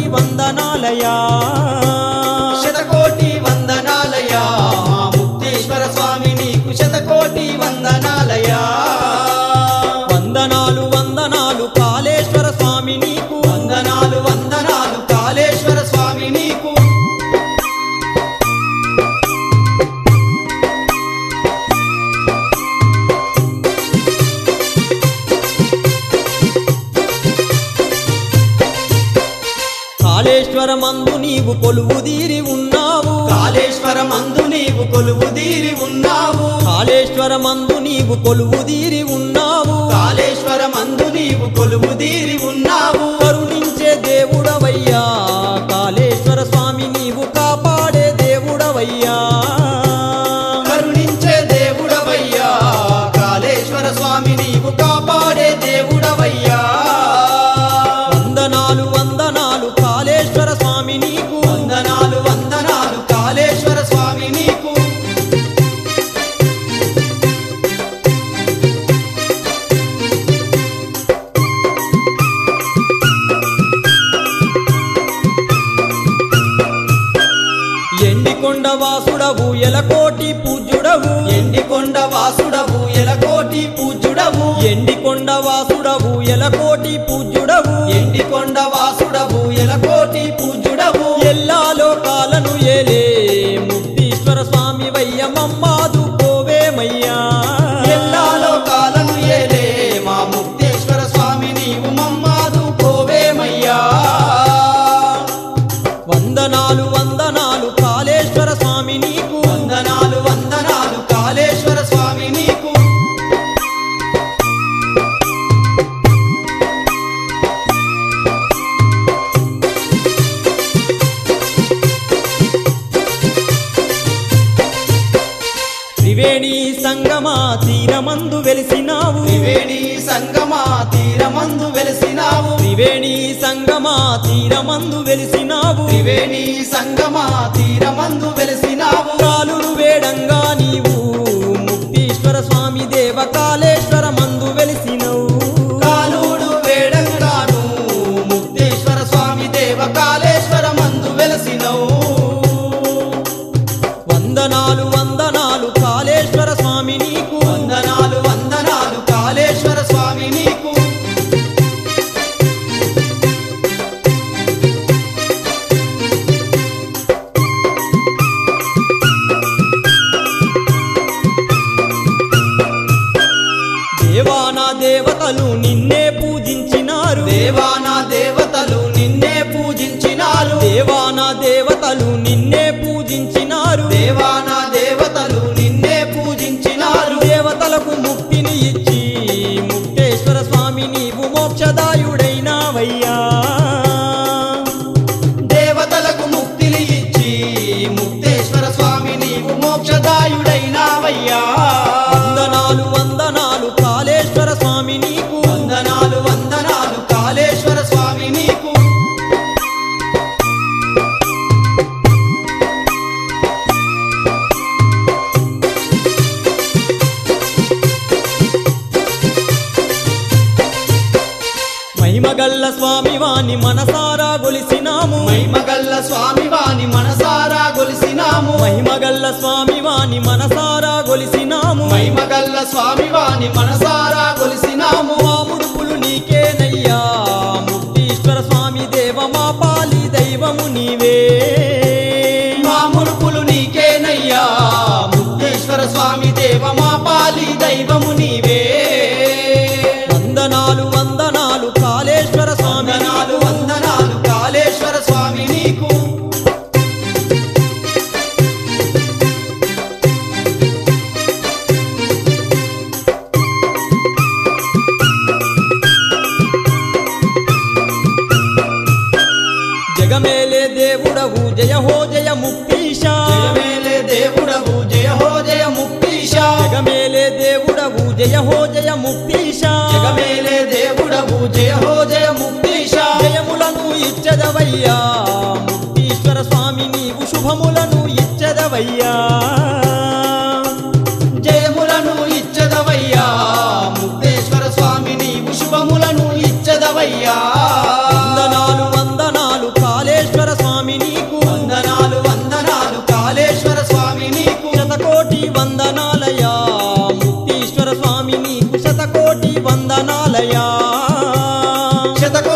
వందనాలయా శతకోటి వందనాలయా ముక్తేశ్వర స్వామి నీకు శతకోటి వందనాలయా వందనాలు వందనాలు కాళేశ్వర స్వామి నీకు వందనాలు వందనాలు కాళేశ్వర స్వామి నీకు కాళేశ్వర మందు నీవు కొలువు తీరి ఉన్నావు కాళేశ్వర మందు నీవు కొలువు తీరి ఉన్నావు కాళేశ్వర మందు నీవు కొలువు తీరి ఉన్నావు కాళేశ్వర మందు నీవు కొలువు తీరి ఉన్నావు కరుణించే దేవుడవయ్యా కాళేశ్వర స్వామి నీవు కాపాడే దేవుడవయ్యా కరుణించే దేవుడవయ్యా కాళేశ్వర స్వామి నీవు కాపాడే దేవుడవయ్యా వందనాలు వందనాలు కాళేశ్వర స్వామి నీకు వందనాలు వందనాలు కాళేశ్వర స్వామి నీకు ఎండికొండ వాసుడవు ఎలకోటి పూజ్యుడవు ఎండికొండ వాసుడవు ఎలకోటి పూజ్యుడవు ఎండికొండ వాసుడవు ఎలకోటి పూజ్యుడవు ఎండికొండ వాసుడవు ఎలకోటి పూజ్యుడవు ఎల్లా లోకాలను ఏలే ముక్తీశ్వర స్వామి వయ్య మమ్మాదు పోవేమయ్యా ఎల్లా లోకాలను ఏలే మా ముక్తేశ్వర స్వామి నీవు మమ్మాదు పోవేమయ్యా వందనాలు వందనాలు కాళేశ్వర స్వామి నీకు వందనాలు వందనాలు కాళేశ్వర స్వామి నీకు త్రివేణి సంగమా తీరమందు వెలిసినావు త్రివేణి సంగమా తీరమందు వెలిసినావు త్రివేణి సంగమా తీరమందు వెలిసినావు త్రివేణి సంగమా తీరమందు వెలిసినావు కాలుడు వేడంగా నీవు ముక్తీశ్వర స్వామి దేవ కాళేశ్వర మందు వెలిసినవు కాలుడు వేడంగాను ముక్తేశ్వర స్వామి దేవ కాళేశ్వర మందు వెలసినవు వందనాలు వందనాలు కాళేశ్వర స్వామి నీకు వందనాలు వందనాలు కాళేశ్వర స్వామి నీకు దేవానా దేవతలు నిన్నే పూజించినారు దేవానా దేవతలు నిన్నే పూజించినారు దేవానా దేవతలు నిన్నే పూజించినారు దేవానా దేవతలు నిన్నే పూజించినారు దేవతలకు ముక్తిని ఇచ్చి ముక్తేశ్వర స్వామి నీవు మోక్షదాయుడైనావయ్యా దేవతలకు ముక్తిని ఇచ్చి ముక్తేశ్వర స్వామి నీవు మోక్షదాయుడైనావయ్యా వందనాలు వందనాలు కాళేశ్వర స్వామి నీకు వందనాలు వందనాలు కాళేశ్వర స్వామి నీకు మహిమగల్ల స్వామి వాణి మనసారా గొలిసినాము మహిమగల్ల స్వామి వాని మనసారా గొలిసినాము మహిమగల్ల స్వామి వాణి మనసారా గొలిసినాము మహిమగల్ల స్వామి వాని మనసారా గొలిసినాము మా ముడుపులు నీకేనయ్యా ముక్తీశ్వర స్వామి దేవ మా పాలి దైవము నీవే మా ముడుపులు నీకేనయ్యా ముక్తేశ్వర స్వామి దేవ మా పాలి దైవము నీవే వందనాలు వందనాలు కాళేశ్వర స్వామి వందనాలు వందనాలు కాళేశ్వర స్వామి నీకు జగమేలే దేవుడవు జయ హో జయ ముక్తీశ జయమేలే దేవుడవు జయ హో జయ ముక్తీశ జగమేలే దేవుడవు జయ హో జయ ముక్తీశ జగమేలే దేవుడవు జయ హో జయ ముక్తీశ జయములను ఇచ్చదవయ్యా ముక్తీశ్వర స్వామి నీవు శుభములను ఇచ్చదవయ్యా జయములను ఇచ్చదవయ్యా ముక్తేశ్వర స్వామి నీవు శుభములను ఇచ్చదవయ్యా వందనాలు వందనాలు కాళేశ్వర శతకోటి